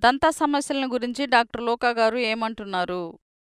దంత సమస్యలను గురించి డాక్టర్ లోకా గారు ఏమంటున్నారు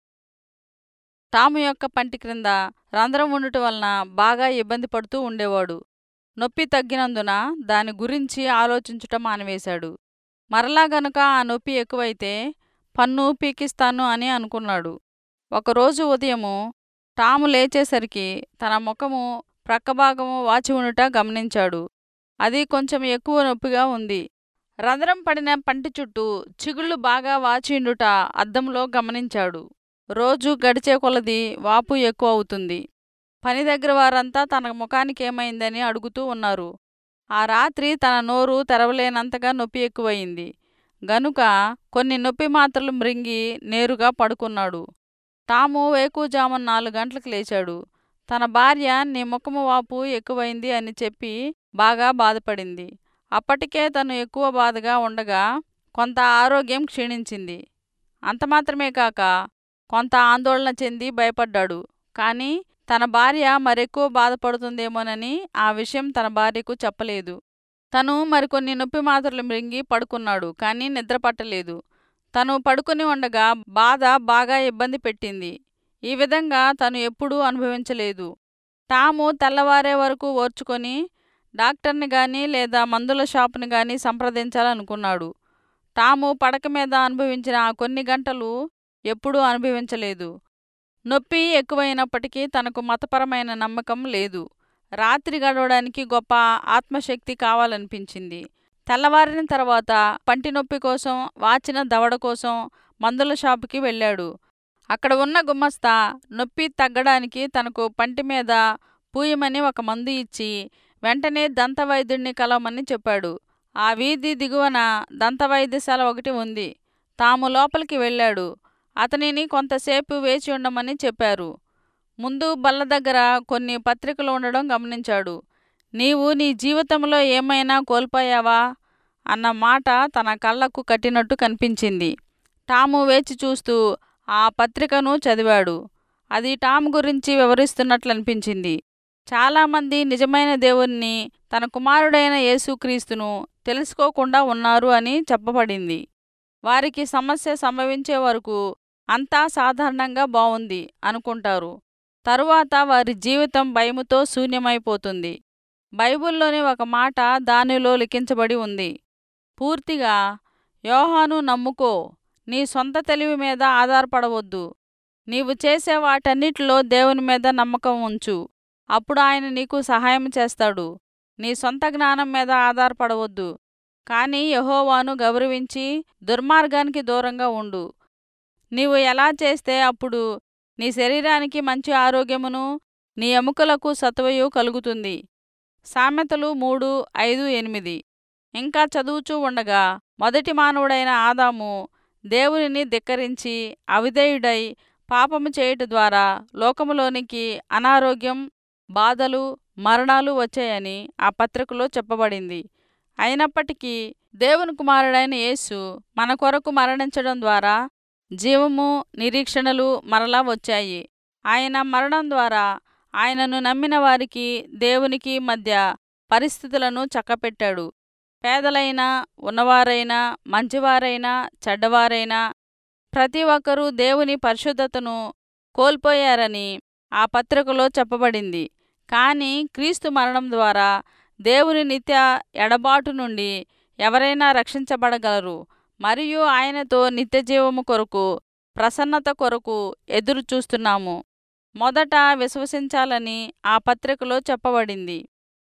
టాము యొక్క పంటి క్రింద రంధ్రం ఉండటం వలన బాగా ఇబ్బంది పడుతూ ఉండేవాడు నొప్పి తగ్గినందున దాని గురించి ఆలోచించటం మానివేశాడు మరలా గనుక ఆ నొప్పి ఎక్కువైతే పన్ను పీకిస్తాను అని అనుకున్నాడు ఒకరోజు ఉదయము టాము లేచేసరికి తన ముఖము ప్రక్కభాగము వాచి ఉండుట గమనించాడు అది కొంచెం ఎక్కువ నొప్పిగా ఉంది రంధ్రం పడిన పంటి చుట్టూ చిగుళ్ళు బాగా వాచిండుట అద్దంలో గమనించాడు రోజు గడిచే కొలది వాపు ఎక్కువ అవుతుంది పని దగ్గర వారంతా తన ముఖానికి ఏమైందని అడుగుతూ ఉన్నారు ఆ రాత్రి తన నోరు తెరవలేనంతగా నొప్పి ఎక్కువయింది గనుక కొన్ని నొప్పి మాత్రలు మృంగి నేరుగా పడుకున్నాడు తాము వేకుజామున నాలుగు గంటలకు లేచాడు తన భార్య నీ ముఖము వాపు ఎక్కువైంది అని చెప్పి బాగా బాధపడింది అప్పటికే తను ఎక్కువ బాధగా ఉండగా కొంత ఆరోగ్యం క్షీణించింది అంత మాత్రమే కాక కొంత ఆందోళన చెంది భయపడ్డాడు కానీ తన భార్య మరెక్కువ బాధపడుతుందేమోనని ఆ విషయం తన భార్యకు చెప్పలేదు తను మరికొన్ని నొప్పి మాత్రలు మృంగి పడుకున్నాడు కానీ నిద్ర పట్టలేదు తను పడుకుని ఉండగా బాధ బాగా ఇబ్బంది పెట్టింది ఈ విధంగా తను ఎప్పుడూ అనుభవించలేదు టాము తెల్లవారే వరకు ఓర్చుకొని డాక్టర్ని గాని లేదా మందుల షాపుని గాని సంప్రదించాలనుకున్నాడు టాము పడక మీద అనుభవించిన ఆ కొన్ని గంటలు ఎప్పుడూ అనుభవించలేదు నొప్పి ఎక్కువైనప్పటికీ తనకు మతపరమైన నమ్మకం లేదు రాత్రి గడవడానికి గొప్ప ఆత్మశక్తి కావాలనిపించింది తెల్లవారిన తర్వాత పంటి నొప్పి కోసం వాచిన దవడ కోసం మందుల షాపుకి వెళ్ళాడు అక్కడ ఉన్న గుమ్మస్తా నొప్పి తగ్గడానికి తనకు పంటి మీద పూయమని ఒక మందు ఇచ్చి వెంటనే దంతవైద్యుడిని కలవమని చెప్పాడు ఆ వీధి దిగువన దంతవైద్యశాల ఒకటి ఉంది తాము లోపలికి వెళ్ళాడు అతనిని కొంతసేపు వేచి ఉండమని చెప్పారు ముందు బల్ల దగ్గర కొన్ని పత్రికలు ఉండడం గమనించాడు నీవు నీ జీవితంలో ఏమైనా కోల్పోయావా అన్న మాట తన కళ్ళకు కట్టినట్టు కనిపించింది టాము వేచి చూస్తూ ఆ పత్రికను చదివాడు అది టామ్ గురించి వివరిస్తున్నట్లు అనిపించింది చాలామంది నిజమైన దేవుణ్ణి తన కుమారుడైన యేసుక్రీస్తును తెలుసుకోకుండా ఉన్నారు అని చెప్పబడింది వారికి సమస్య సంభవించే వరకు అంతా సాధారణంగా బావుంది అనుకుంటారు తరువాత వారి జీవితం భయముతో శూన్యమైపోతుంది బైబిల్లోని ఒక మాట దానిలో లిఖించబడి ఉంది పూర్తిగా యోహాను నమ్ముకో నీ సొంత తెలివి మీద ఆధారపడవద్దు నీవు చేసే వాటన్నిటిలో దేవుని మీద నమ్మకం ఉంచు అప్పుడు ఆయన నీకు సహాయం చేస్తాడు నీ సొంత జ్ఞానం మీద ఆధారపడవద్దు కానీ యహోవాను గౌరవించి దుర్మార్గానికి దూరంగా ఉండు నీవు ఎలా చేస్తే అప్పుడు నీ శరీరానికి మంచి ఆరోగ్యమును నీ ఎముకలకు సత్వయు కలుగుతుంది సామెతలు మూడు ఐదు ఎనిమిది ఇంకా చదువుచూ ఉండగా మొదటి మానవుడైన ఆదాము దేవునిని ధిక్కరించి అవిధేయుడై పాపము చేయుట ద్వారా లోకములోనికి అనారోగ్యం బాధలు మరణాలు వచ్చాయని ఆ పత్రికలో చెప్పబడింది అయినప్పటికీ దేవుని కుమారుడైన యేసు మన కొరకు మరణించడం ద్వారా జీవము నిరీక్షణలు మరలా వచ్చాయి ఆయన మరణం ద్వారా ఆయనను నమ్మిన వారికి దేవునికి మధ్య పరిస్థితులను చక్కపెట్టాడు పేదలైనా ఉన్నవారైనా మంచివారైనా చెడ్డవారైనా ప్రతి ఒక్కరూ దేవుని పరిశుద్ధతను కోల్పోయారని ఆ పత్రికలో చెప్పబడింది కానీ క్రీస్తు మరణం ద్వారా దేవుని నిత్య ఎడబాటు నుండి ఎవరైనా రక్షించబడగలరు మరియు ఆయనతో నిత్యజీవము కొరకు ప్రసన్నత కొరకు ఎదురు చూస్తున్నాము మొదట విశ్వసించాలని ఆ పత్రికలో చెప్పబడింది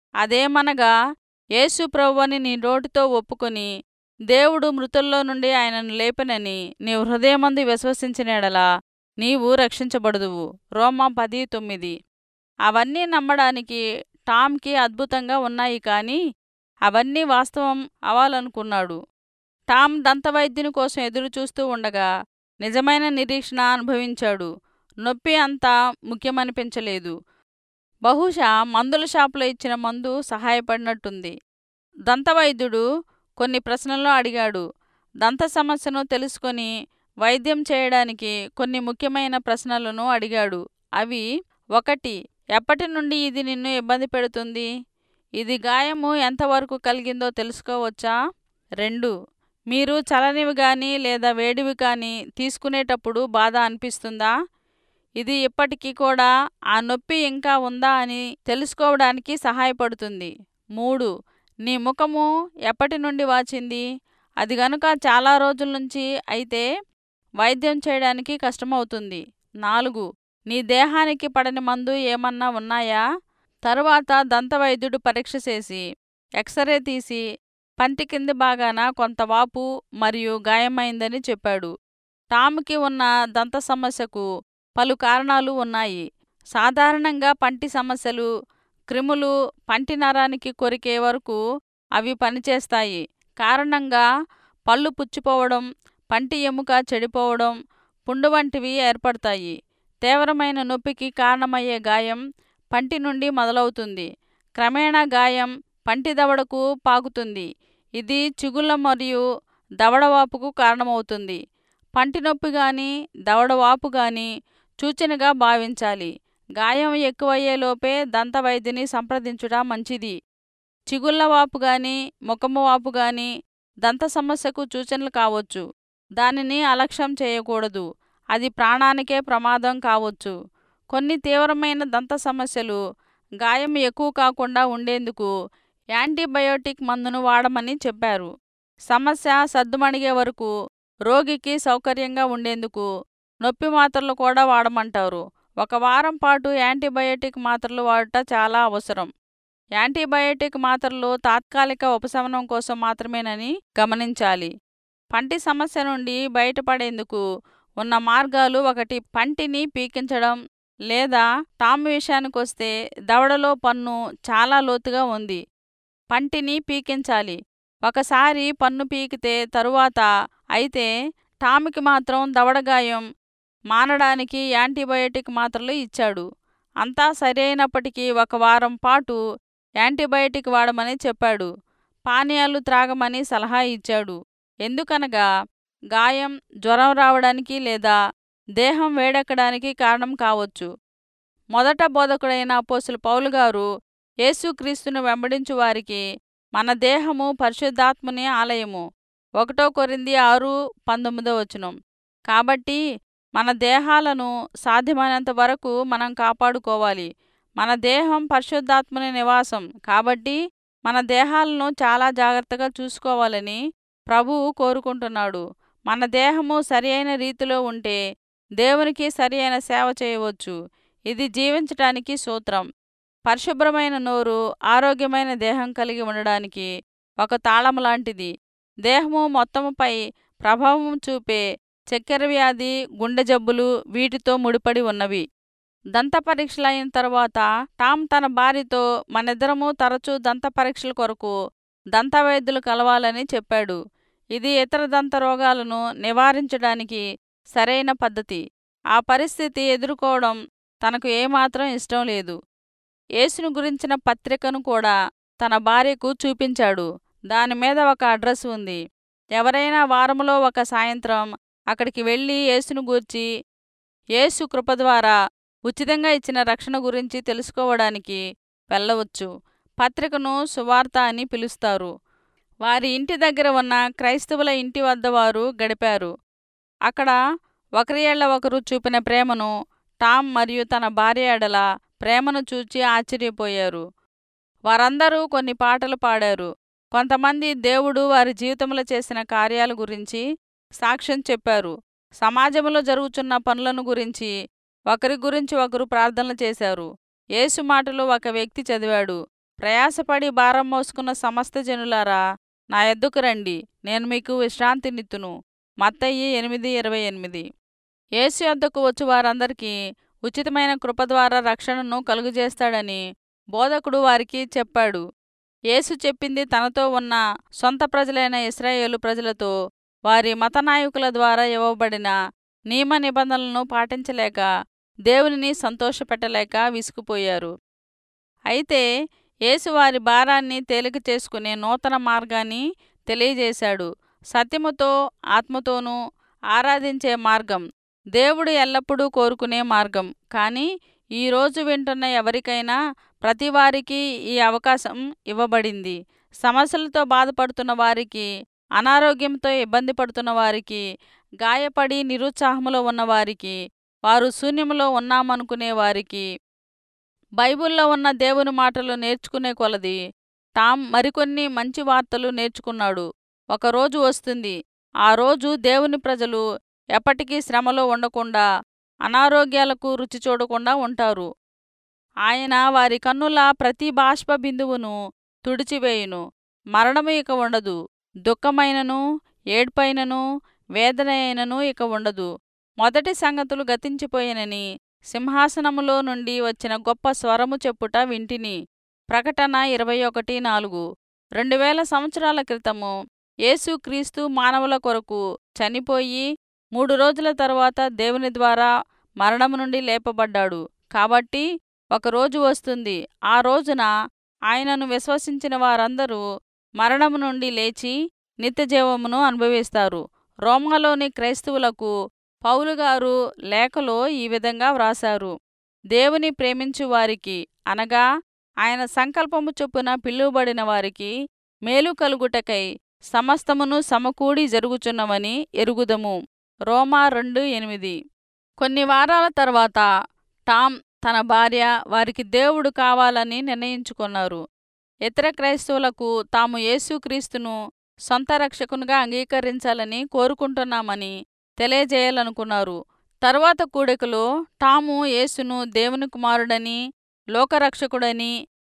అదేమనగా యేసు ప్రభువని నీ నోటితో ఒప్పుకొని దేవుడు మృతుల్లో నుండి ఆయనను లేపనని నీ హృదయమందు విశ్వసించినడలా నీవు రక్షించబడుదువు రోమా పది తొమ్మిది అవన్నీ నమ్మడానికి టామ్కి అద్భుతంగా ఉన్నాయి కానీ అవన్నీ వాస్తవం అవ్వాలనుకున్నాడు టామ్ దంతవైద్యుని కోసం ఎదురుచూస్తూ ఉండగా నిజమైన నిరీక్షణ అనుభవించాడు నొప్పి అంతా ముఖ్యమనిపించలేదు బహుశా మందుల షాపులో ఇచ్చిన మందు సహాయపడినట్టుంది దంతవైద్యుడు కొన్ని ప్రశ్నలు అడిగాడు దంత సమస్యను తెలుసుకొని వైద్యం చేయడానికి కొన్ని ముఖ్యమైన ప్రశ్నలను అడిగాడు అవి ఒకటి ఎప్పటి నుండి ఇది నిన్ను ఇబ్బంది పెడుతుంది ఇది గాయము ఎంతవరకు కలిగిందో తెలుసుకోవచ్చా రెండు మీరు చలనివి కానీ లేదా వేడివి కానీ తీసుకునేటప్పుడు బాధ అనిపిస్తుందా ఇది ఇప్పటికీ కూడా ఆ నొప్పి ఇంకా ఉందా అని తెలుసుకోవడానికి సహాయపడుతుంది మూడు నీ ముఖము ఎప్పటి నుండి వాచింది అది గనుక చాలా రోజుల నుంచి అయితే వైద్యం చేయడానికి కష్టమవుతుంది నాలుగు నీ దేహానికి పడని మందు ఏమన్నా ఉన్నాయా తరువాత దంతవైద్యుడు పరీక్ష చేసి ఎక్స్రే తీసి పంటి కింది భాగాన కొంత వాపు మరియు గాయమైందని చెప్పాడు టామ్కి ఉన్న దంత సమస్యకు పలు కారణాలు ఉన్నాయి సాధారణంగా పంటి సమస్యలు క్రిములు పంటి నరానికి కొరికే వరకు అవి పనిచేస్తాయి కారణంగా పళ్ళు పుచ్చిపోవడం పంటి ఎముక చెడిపోవడం పుండు వంటివి ఏర్పడతాయి తీవ్రమైన నొప్పికి కారణమయ్యే గాయం పంటి నుండి మొదలవుతుంది క్రమేణా గాయం పంటి దవడకు పాకుతుంది ఇది చిగుళ్ళ మరియు దవడవాపుకు కారణమవుతుంది పంటి నొప్పి కానీ దవడవాపు కానీ సూచనగా భావించాలి గాయం ఎక్కువయ్యేలోపే దంతవైద్యుని సంప్రదించుట మంచిది చిగుళ్ళ వాపు గాని ముఖము వాపు గాని దంత సమస్యకు సూచనలు కావచ్చు దానిని అలక్ష్యం చేయకూడదు అది ప్రాణానికే ప్రమాదం కావచ్చు కొన్ని తీవ్రమైన దంత సమస్యలు గాయం ఎక్కువ కాకుండా ఉండేందుకు యాంటీబయోటిక్ మందును వాడమని చెప్పారు సమస్య సద్దుమణిగే వరకు రోగికి సౌకర్యంగా ఉండేందుకు నొప్పి మాత్రలు కూడా వాడమంటారు ఒక వారం పాటు యాంటీబయోటిక్ మాత్రలు వాడుట చాలా అవసరం యాంటీబయోటిక్ మాత్రలు తాత్కాలిక ఉపశమనం కోసం మాత్రమేనని గమనించాలి పంటి సమస్య నుండి బయటపడేందుకు ఉన్న మార్గాలు ఒకటి పంటిని పీకించడం లేదా టామ్ విషయానికొస్తే దవడలో పన్ను చాలా లోతుగా ఉంది పంటిని పీకించాలి ఒకసారి పన్ను పీకితే తరువాత అయితే టామ్కి మాత్రం దవడగాయం మానడానికి యాంటీబయోటిక్ మాత్రలు ఇచ్చాడు అంతా సరైనప్పటికీ ఒక వారం పాటు యాంటీబయోటిక్ వాడమని చెప్పాడు పానీయాలు త్రాగమని సలహా ఇచ్చాడు ఎందుకనగా గాయం జ్వరం రావడానికి లేదా దేహం వేడెక్కడానికి కారణం కావచ్చు మొదట బోధకుడైన అపోసులు పౌలు గారు యేసుక్రీస్తును వెంబడించు వారికి మన దేహము పరిశుద్ధాత్ముని ఆలయము ఒకటో కొరింది ఆరు పంతొమ్మిదో వచనం కాబట్టి మన దేహాలను సాధ్యమైనంత వరకు మనం కాపాడుకోవాలి మన దేహం పరిశుద్ధాత్మని నివాసం కాబట్టి మన దేహాలను చాలా జాగ్రత్తగా చూసుకోవాలని ప్రభువు కోరుకుంటున్నాడు మన దేహము సరి అయిన రీతిలో ఉంటే దేవునికి సరి అయిన సేవ చేయవచ్చు ఇది జీవించటానికి సూత్రం పరిశుభ్రమైన నోరు ఆరోగ్యమైన దేహం కలిగి ఉండడానికి ఒక తాళం లాంటిది దేహము మొత్తముపై ప్రభావం చూపే చక్కెర వ్యాధి గుండె జబ్బులు వీటితో ముడిపడి ఉన్నవి దంత పరీక్షలు అయిన తర్వాత టామ్ తన భార్యతో మనిద్దరము తరచూ దంత పరీక్షల కొరకు దంత వైద్యులు కలవాలని చెప్పాడు ఇది ఇతర దంత రోగాలను నివారించడానికి సరైన పద్ధతి ఆ పరిస్థితి ఎదుర్కోవడం తనకు ఏమాత్రం ఇష్టం లేదు యేసును గురించిన పత్రికను కూడా తన భార్యకు చూపించాడు దానిమీద ఒక అడ్రస్ ఉంది ఎవరైనా వారములో ఒక సాయంత్రం అక్కడికి వెళ్ళి యేసును గూర్చి యేసు కృప ద్వారా ఉచితంగా ఇచ్చిన రక్షణ గురించి తెలుసుకోవడానికి వెళ్ళవచ్చు పత్రికను సువార్త అని పిలుస్తారు వారి ఇంటి దగ్గర ఉన్న క్రైస్తవుల ఇంటి వద్ద వారు గడిపారు అక్కడ ఒకరి ఏళ్ల ఒకరు చూపిన ప్రేమను టామ్ మరియు తన భార్య ఎడల ప్రేమను చూచి ఆశ్చర్యపోయారు వారందరూ కొన్ని పాటలు పాడారు కొంతమంది దేవుడు వారి జీవితంలో చేసిన కార్యాల గురించి సాక్ష్యం చెప్పారు సమాజంలో జరుగుతున్న పనులను గురించి ఒకరి గురించి ఒకరు ప్రార్థనలు చేశారు యేసు మాటలు ఒక వ్యక్తి చదివాడు ప్రయాసపడి భారం మోసుకున్న సమస్త జనులారా నా ఎద్దుకు రండి నేను మీకు విశ్రాంతినిత్తును మత్తయ్యి ఎనిమిది ఇరవై ఎనిమిది యేసు యొద్దకు వచ్చి వారందరికీ ఉచితమైన కృప ద్వారా రక్షణను కలుగజేస్తాడని బోధకుడు వారికి చెప్పాడు యేసు చెప్పింది తనతో ఉన్న సొంత ప్రజలైన ఇస్రాయేలు ప్రజలతో వారి మతనాయకుల ద్వారా ఇవ్వబడిన నియమ నిబంధనలను పాటించలేక దేవునిని సంతోషపెట్టలేక విసుకుపోయారు అయితే యేసు వారి భారాన్ని తేలిక చేసుకునే నూతన మార్గాన్ని తెలియజేశాడు సత్యముతో ఆత్మతోనూ ఆరాధించే మార్గం దేవుడు ఎల్లప్పుడూ కోరుకునే మార్గం కానీ ఈరోజు వింటున్న ఎవరికైనా ప్రతివారికి ఈ అవకాశం ఇవ్వబడింది సమస్యలతో బాధపడుతున్న వారికి అనారోగ్యంతో ఇబ్బంది పడుతున్న వారికి గాయపడి నిరుత్సాహములో ఉన్నవారికి వారు శూన్యములో ఉన్నామనుకునే వారికి బైబిల్లో ఉన్న దేవుని మాటలు నేర్చుకునే కొలది టామ్ మరికొన్ని మంచి వార్తలు నేర్చుకున్నాడు ఒకరోజు వస్తుంది ఆ రోజు దేవుని ప్రజలు ఎప్పటికీ శ్రమలో ఉండకుండా అనారోగ్యాలకు రుచి చూడకుండా ఉంటారు ఆయన వారి కన్నుల ప్రతి బాష్ప బిందువును తుడిచివేయును మరణము ఇక ఉండదు దుఃఖమైనను ఏడ్పైనను వేదన అయినను ఇక ఉండదు మొదటి సంగతులు గతించిపోయినని సింహాసనములో నుండి వచ్చిన గొప్ప స్వరము చెప్పుట వింటిని ప్రకటన ఇరవై ఒకటి నాలుగు రెండు వేల సంవత్సరాల క్రితము యేసుక్రీస్తు మానవుల కొరకు చనిపోయి మూడు రోజుల తరువాత దేవుని ద్వారా మరణము నుండి లేపబడ్డాడు కాబట్టి ఒకరోజు వస్తుంది ఆ రోజున ఆయనను విశ్వసించిన వారందరూ మరణము నుండి లేచి నిత్యజీవమును అనుభవిస్తారు రోమాలోని క్రైస్తవులకు పౌలుగారు లేఖలో ఈ విధంగా వ్రాశారు దేవుని ప్రేమించు వారికి అనగా ఆయన సంకల్పము చొప్పున పిలువబడిన వారికి మేలు కలుగుటకై సమస్తమును సమకూడి జరుగుచున్నవని ఎరుగుదము రోమా రెండు ఎనిమిది కొన్ని వారాల తర్వాత టామ్ తన భార్య వారికి దేవుడు కావాలని నిర్ణయించుకున్నారు ఇతర క్రైస్తవులకు తాము యేసుక్రీస్తును సొంత రక్షకునిగా అంగీకరించాలని కోరుకుంటున్నామని తెలియజేయాలనుకున్నారు తరువాత కూడికలో టాము యేసును దేవుని కుమారుడని లోకరక్షకుడని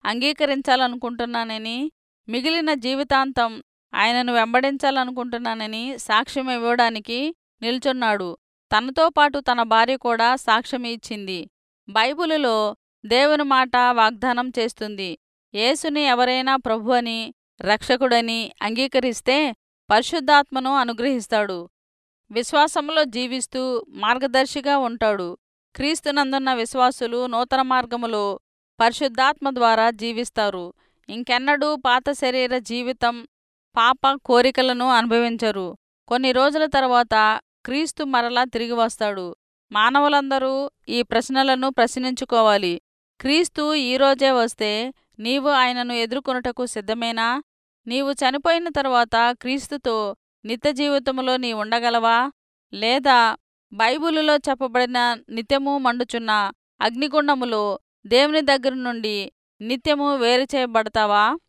అంగీకరించాలనుకుంటున్నానని మిగిలిన జీవితాంతం ఆయనను వెంబడించాలనుకుంటున్నానని సాక్ష్యం ఇవ్వడానికి నిల్చున్నాడు తనతో పాటు తన భార్య కూడా సాక్ష్యం ఇచ్చింది బైబిలులో దేవుని మాట వాగ్దానం చేస్తుంది యేసుని ఎవరైనా ప్రభు అని రక్షకుడని అంగీకరిస్తే పరిశుద్ధాత్మను అనుగ్రహిస్తాడు విశ్వాసంలో జీవిస్తూ మార్గదర్శిగా ఉంటాడు క్రీస్తునందున్న విశ్వాసులు నూతన మార్గములో పరిశుద్ధాత్మ ద్వారా జీవిస్తారు ఇంకెన్నడూ పాత శరీర జీవితం పాప కోరికలను అనుభవించరు కొన్ని రోజుల తర్వాత క్రీస్తు మరలా తిరిగి వస్తాడు మానవులందరూ ఈ ప్రశ్నలను ప్రశ్నించుకోవాలి క్రీస్తు ఈరోజే వస్తే నీవు ఆయనను ఎదుర్కొనుటకు సిద్ధమేనా నీవు చనిపోయిన తర్వాత క్రీస్తుతో నిత్య జీవితములో నీ ఉండగలవా లేదా బైబిలులో చెప్పబడిన నిత్యము మండుచున్న అగ్నిగుండములో దేవుని దగ్గర నుండి నిత్యము వేరు చేయబడతావా